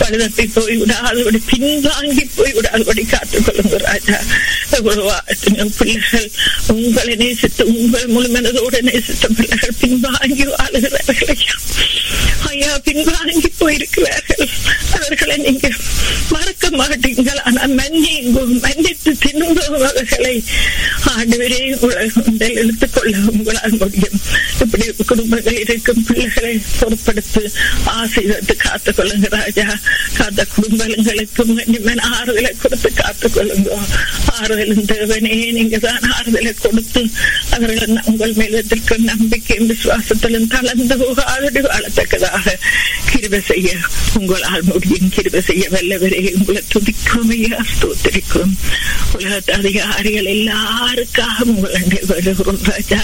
பழுதப்பி போய் விடாதபடி பின்வாங்கி போய் விடாதபடி காத்துக்கொள்ளுங்க ராஜா எவ்வளவா எத்தனையோ பிள்ளைகள் உங்களை நேசித்து உங்கள் முழு மனதோடு நேசித்த பிள்ளைகள் பின்வாங்கி வாழுகிறார்கள் ஐயா ஐயா பின்வாங்கி போயிருக்கிறார்கள் அவர்களை நீங்க மறக்க மாட்டீங்கள் ஆனா மன்னிங்கு மன்னித்து திரும்பும் அவர்களை ஆண்டவரே உலகத்தில் இழுத்துக் கொள்ள உங்களால் முடியும் இப்படி குடும்பங்கள் இருக்கும் பிள்ளைகளை பொறுப்படுத்து ஆசீர்வத்து காத்துக் கொள்ளுங்க ராஜா காத்த குடும்பங்களுக்கும் நிம்மன் ஆறுதலை கொடுத்து காத்துக் கொள்ளுங்க ஆறுதலும் தேவனே நீங்க தான் ஆறுதலை கொடுத்து அவர்கள் உங்கள் மேலத்திற்கு நம்பிக்கையும் விசுவாசத்திலும் தளர்ந்து போகாதடி வாழத்தக்கதாக கிருப செய்ய உங்களால் முடியும் கிருப செய்ய வல்லவரே உங்களை துதிக்கும் ஐயா ஸ்தோத்திரிக்கும் உலகத்து அதிகாரிகள் எல்லாருக்காக உங்களை வருகிறோம் ராஜா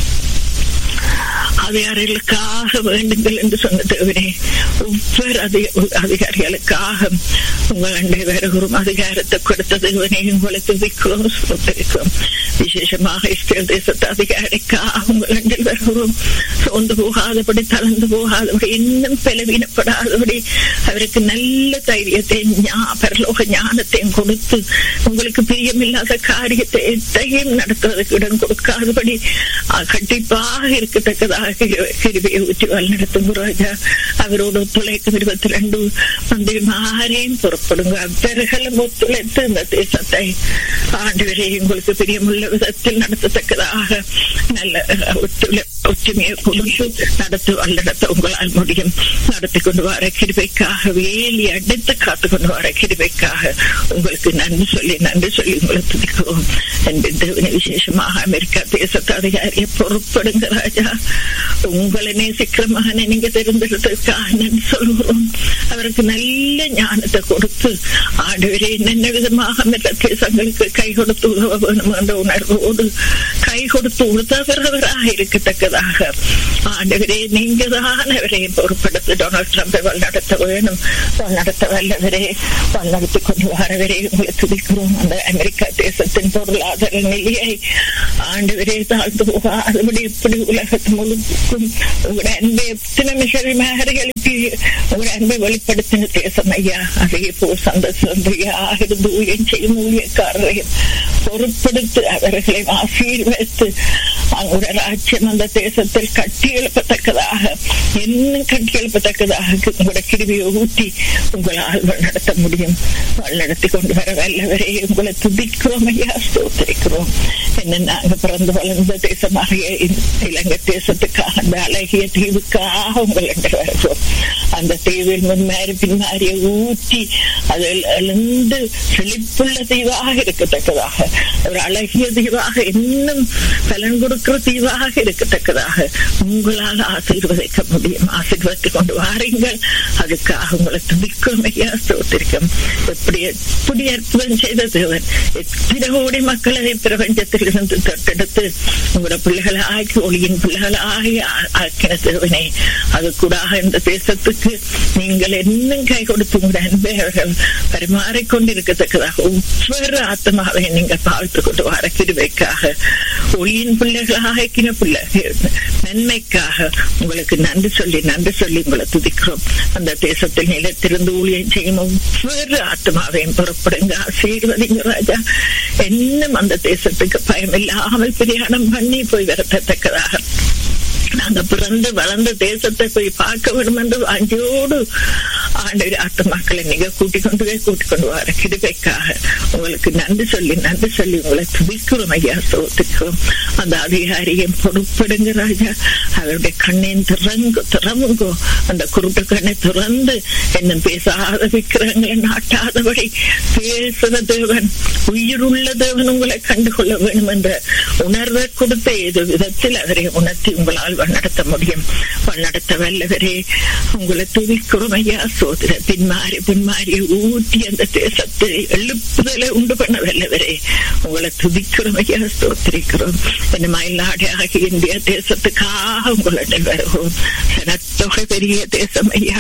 அதிகாரிகளுக்காக வேண்டுங்கள் என்று சொன்ன தேவனே ஒவ்வொரு அதிகாரிகளுக்காக உங்கள் அண்டை வருகிறோம் அதிகாரத்தை கொடுத்த தேவனே உங்களை துதிக்கிறோம் சுத்திரிக்கிறோம் விசேஷமாக இஸ்ரேல் தேசத்து அதிகாரிக்காக உங்கள் அண்டில் வருகிறோம் சோர்ந்து போகாதபடி தளர்ந்து போகாதபடி இன்னும் பலவீனப்படாதபடி அவருக்கு நல்ல தைரியத்தை பரலோக ஞானத்தையும் கொடுத்து உங்களுக்கு பிரியமில்லாத காரியத்தை எத்தையும் நடத்துவதற்கு இடம் கொடுக்காதபடி கண்டிப்பாக இருக்கத்தக்கதாக கிருபியை ஊற்றி வழிநடத்தும் ராஜா அவரோடு ஒத்துழைக்கும் இருபத்தி ரெண்டு மந்திரிமாரையும் புறப்படுங்க அவர்களும் ஒத்துழைத்து இந்த தேசத்தை ஆண்டு வரை உங்களுக்கு பிரியமுள்ள விதத்தில் நடத்தத்தக்கதாக நல்ல ஒத்துழை ஒற்றுமையை கொடுத்து நடத்து வழிநடத்த உங்களால் முடியும் நடத்தி கொண்டு வர கிருபைக்காக வேலி அடித்து காத்து கொண்டு வர கிருபைக்காக உங்களுக்கு நன்றி சொல்லி நன்றி சொல்லி உங்களை துதிக்கிறோம் என்று விசேஷமாக அமெரிக்கா தேசத்து அதிகாரியை பொறுப்படுங்க ராஜா உங்களை நேசிக்கிற மகனை நீங்க தெரிந்தெடுத்ததுக்காக நன்றி சொல்கிறோம் அவருக்கு நல்ல ஞானத்தை கொடுத்து ஆண்டவரே என்னென்ன விதமாக மற்ற தேசங்களுக்கு கை கொடுத்து உதவ வேணும் என்ற உணர்வோடு கை கொடுத்து உதவுறவராக இருக்கத்தக்கதாக ஆண்டவரே நீங்க தான் அவரையும் பொறுப்படுத்தி டொனால்ட் ட்ரம்பை வழிநடத்த வேணும் வழிநடத்த வல்லவரே வழிநடத்தி கொண்டு வரவரே உங்களை துதிக்கிறோம் அந்த அமெரிக்கா தேசத்தின் பொருளாதார நிலையை ஆண்டவரே தாழ்ந்து போகாதபடி எப்படி உலகத்து முழுக்கும் உங்களுடைய அன்பை எத்தனை மிஷரிமாக எழுப்பி உங்களுடைய அன்பை வெளிப்படுத்தின தேசம் ஐயா அதே போல் சந்த சந்தையாக இருந்து ஊழியம் செய்யும் ஊழியக்காரரையும் பொறுப்படுத்தி அவர்களை ஆசீர்வதித்து அவங்களுடைய ராஜ்யம் அந்த தேசத்தில் கட்டி எழுப்பத்தக்கதாக இன்னும் கட்டி எழுப்பத்தக்கதாக உங்களுடைய கிருவியை ஊட்டி உங்களால் நடத்த முடியும் நடத்தி கொண்டு வர வல்லவரே உங்களை துதிக்கிறோம் ஐயா ஸ்தோத்திரிக்கிறோம் என்ன நாங்க பிறந்து வளர்ந்த தேசமாக இலங்கை தேசத்துக்காக அந்த அழகிய தீவுக்காக உங்கள் வருகிறோம் அந்த தீவில் முன்மாறி பின்மாறிய ஊற்றி அதில் எழுந்து செழிப்புள்ள தீவாக இருக்கத்தக்கதாக ஒரு அழகிய தீவாக இன்னும் பலன் கொடுக்கிற தீவாக இருக்கத்தக்கதாக உங்களால் ஆசீர்வதிக்க முடியும் ஆசீர்வதித்துக் கொண்டு வாருங்கள் அதுக்காக உங்களை துதிக்கும் ஐயா ஸ்தோத்திரிக்கும் எப்படி எப்படி அற்புதம் செய்த தேவன் எத்தனை கோடி மக்களை பிரபஞ்சத்தில் இருந்து தொட்டெடுத்து உங்களோட பிள்ளைகளை ஆக்கி ஒளியின் பிள்ளைகளை ஆகி ஆக்கின தேவனே அது கூட இந்த தேசத்துக்கு நீங்கள் இன்னும் கை கொடுத்து உங்களுடைய அன்பை அவர்கள் பரிமாறிக்கொண்டிருக்கத்தக்கதாக ஒவ்வொரு ஆத்மாவை நீங்கள் பார்த்து கொண்டு வர கிருவைக்காக ஒளியின் பிள்ளைகளாக ஆக்கின பிள்ளைகள் நன்மைக்காக உங்களுக்கு நன்றி சொல்லி நன்றி சொல்லி உங்களை துதிக்கிறோம் அந்த தேசத்தில் நிலத்திலிருந்து ஊழியம் செய்யும் ஒவ்வொரு ஆத்மாவையும் புறப்படுங்க ஆசீர்வதிங்க ராஜா இன்னும் அந்த தேசத்துக்கு பயம் இல்லாமல் பிரயாணம் பண்ணி போய் வரத்தக்கதாக நாங்க பிறந்து வளர்ந்த தேசத்தை போய் பார்க்க வேண்டும் என்று அஞ்சோடு ஆண்டு ஆத்து மக்களை நீங்க கூட்டிக் கொண்டு போய் கூட்டிக் கொண்டு வர கிருபைக்காக உங்களுக்கு நன்றி சொல்லி நன்றி சொல்லி உங்களை துதிக்கிறோம் ஐயா சோத்துக்கிறோம் அந்த அதிகாரியும் பொறுப்படுங்க ராஜா அவருடைய கண்ணின் திறங்கு திறமுங்கோ அந்த குருட்டு கண்ணை திறந்து என்ன பேசாத விக்கிரங்களை நாட்டாதபடி பேசுற தேவன் உயிருள்ள தேவன் உங்களை கண்டுகொள்ள வேண்டும் என்ற உணர்வை கொடுத்த ஏதோ விதத்தில் அவரை உணர்த்தி உங்களால் வழிநடத்த முடியும் வழிநடத்த வல்லவரே உங்களை துதிக்கிறோம் ஐயா சோதர பின்மாறி பின்மாறி ஊட்டி அந்த தேசத்தை எழுப்புதலை உண்டு பண்ண வல்லவரே உங்களை துதிக்கிறோம் ஐயா ஸ்தோத்திரிக்கிறோம் என்ன மயிலாடு ஆகிய இந்திய தேசத்துக்காக உங்களிடம் வருகிறோம் சனத்தொகை பெரிய தேசம் ஐயா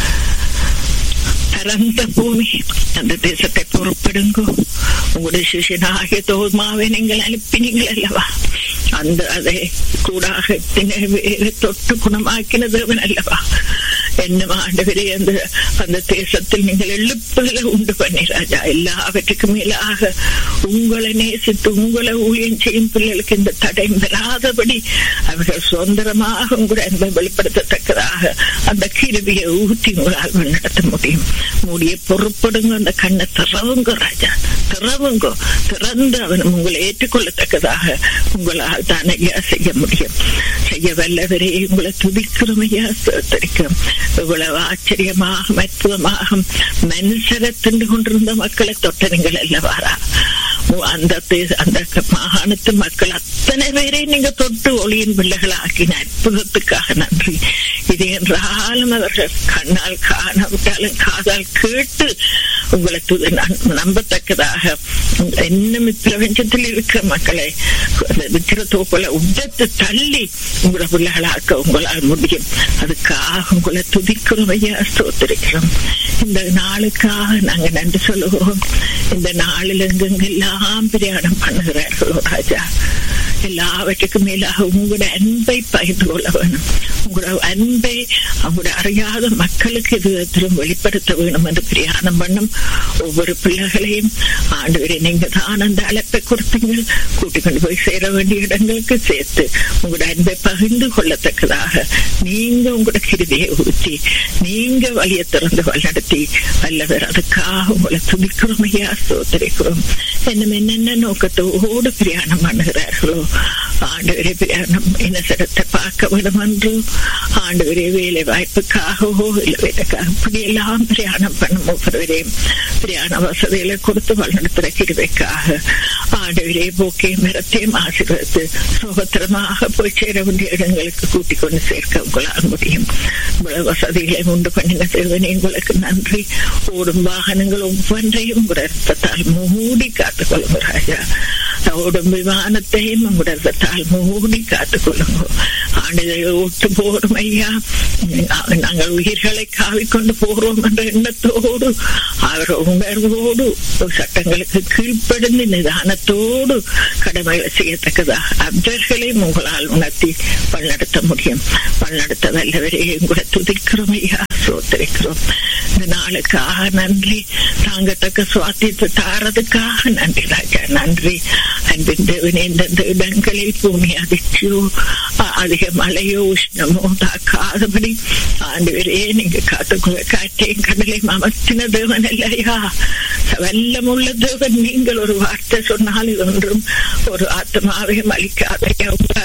பரந்த பூமி அந்த தேசத்தை பொறுப்படுங்கோ உங்களுடைய சிஷியனாகிய தோமாவை நீங்கள் அனுப்பினீங்கள் அல்லவா அந்த அதை கூடாக தொட்டு குணமாக்கின தேவன் அல்லவா என்ன ஆண்டவரே அந்த அந்த தேசத்தில் நீங்கள் எழுப்புதலை உண்டு பண்ணி ராஜா எல்லாவற்றுக்கும் மேலாக உங்களை நேசித்து உங்களை ஊழியம் செய்யும் பிள்ளைகளுக்கு இந்த தடை வராதபடி அவர்கள் சுதந்திரமாக உங்களுடைய அன்பை வெளிப்படுத்தத்தக்கதாக அந்த கிருவியை ஊற்றி உங்களால் நடத்த முடியும் மூடிய பொறுப்படுங்க அந்த கண்ணை திறவுங்க ராஜா திறவுங்க திறந்து அவன் உங்களை ஏற்றுக்கொள்ளத்தக்கதாக உங்களால் தான் ஐயா செய்ய முடியும் செய்ய வல்லவரே உங்களை துதிக்கிறோம் ஐயா சோத்தரிக்கும் இவ்வளவு ஆச்சரியமாக அற்புதமாக மனுஷரை திண்டு கொண்டிருந்த மக்களை தொட்ட நீங்கள் அல்லவாரா அந்த அந்த மாகாணத்து மக்கள் அத்தனை பேரை நீங்க தொட்டு ஒளியின் பிள்ளைகள் ஆக்கின அற்புதத்துக்காக நன்றி இது என்றாலும் அவர்கள் கண்ணால் காணவிட்டாலும் காதால் கேட்டு உங்களை நம்பத்தக்கதாக இன்னும் பிரபஞ்சத்தில் இருக்கிற மக்களை வித்திரத்தோப்புல உடத்து தள்ளி உங்களை பிள்ளைகளாக்க உங்களால் முடியும் அதுக்காக உங்களை துதிக்கிறோம் ஐயா ஸ்தோத்திரிக்கிறோம் இந்த நாளுக்காக நாங்க நன்றி சொல்லுகிறோம் இந்த நாளில் எங்கெங்கெல்லாம் பிரயாணம் பண்ணுகிறார்களோ ராஜா எல்லாவற்றுக்கும் மேலாக உங்களோட அன்பை பகிர்ந்து கொள்ள வேணும் உங்களோட அன்பை அவங்களோட அறியாத மக்களுக்கு எதிரத்திலும் வெளிப்படுத்த வேணும் என்று பிரயாணம் பண்ணும் ஒவ்வொரு பிள்ளைகளையும் ஆண்டு நீங்க தான் அந்த அழைப்பை கொடுத்தீங்க கூட்டிக் கொண்டு போய் சேர வேண்டிய இடங்களுக்கு சேர்த்து உங்களோட அன்பை பகிர்ந்து கொள்ளத்தக்கதாக நீங்க உங்களோட கிருதியை ஊற்றி நீங்க வழியை திறந்து வழிநடத்தி வல்லவர் அதுக்காக உங்களை துதிக்கிறோம் ஐயா சோதரிக்கிறோம் என்னும் என்னென்ன நோக்கத்தோடு பிரயாணம் பண்ணுகிறார்களோ ஆண்டவரே பிரயாணம் இனசடத்தை பார்க்க வேண்டும் என்று ஆண்டவரே வேலை வாய்ப்புக்காகவோ இல்லை வேலைக்காக இப்படி எல்லாம் பிரயாணம் பண்ணும் ஒவ்வொருவரையும் பிரயாண வசதிகளை கொடுத்து வழிநடத்துகிற கிருவைக்காக ஆண்டவரே போக்கையும் மரத்தையும் ஆசீர்வதித்து சுகத்திரமாக போய் சேர வேண்டிய இடங்களுக்கு கூட்டிக் கொண்டு சேர்க்க உங்களால் முடியும் இவ்வளவு வசதிகளை உண்டு பண்ணின செல்வனே உங்களுக்கு நன்றி ஓடும் வாகனங்கள் ஒவ்வொன்றையும் உங்களோட ரத்தத்தால் மூடி காத்துக் கொள்ளுங்க ராஜா ஓடும் விமானத்தையும் உங்களோட ரத்தத்தால் மூடி காத்துக் கொள்ளுங்க ஆண்டுகளை ஓட்டு போடும் ஐயா நாங்கள் உயிர்களை காவிக்கொண்டு போகிறோம் என்ற எண்ணத்தோடு அவர் உணர்வோடு சட்டங்களுக்கு கீழ்ப்படிந்து நிதானத்தோடு கடமைகளை செய்யத்தக்கதாக அப்தர்களையும் உங்களால் உணர்த்தி வழிநடத்த முடியும் வழிநடத்த வல்லவரே உங்களை துதிக்கிறோம் ஐயா சோத்தரிக்கிறோம் இந்த நாளுக்காக நன்றி தாங்கத்தக்க சுவாத்தியத்தை தாரதுக்காக நன்றி ராஜா நன்றி அன்பின் தேவனே இந்தந்த இடங்களில் பூமி அதிர்ச்சியோ அதிக மழையோ உஷ்ணமோ தாக்காதபடி ஆண்டு நீங்க காத்துக்குள்ள காற்றையும் கடலையும் அமர்த்தின தேவன் இல்லையா வல்லமுள்ள தேவன் நீங்கள் ஒரு வார்த்தை சொன்னால் ஒன்றும் ஒரு ஆத்மாவையும் அளிக்காதையா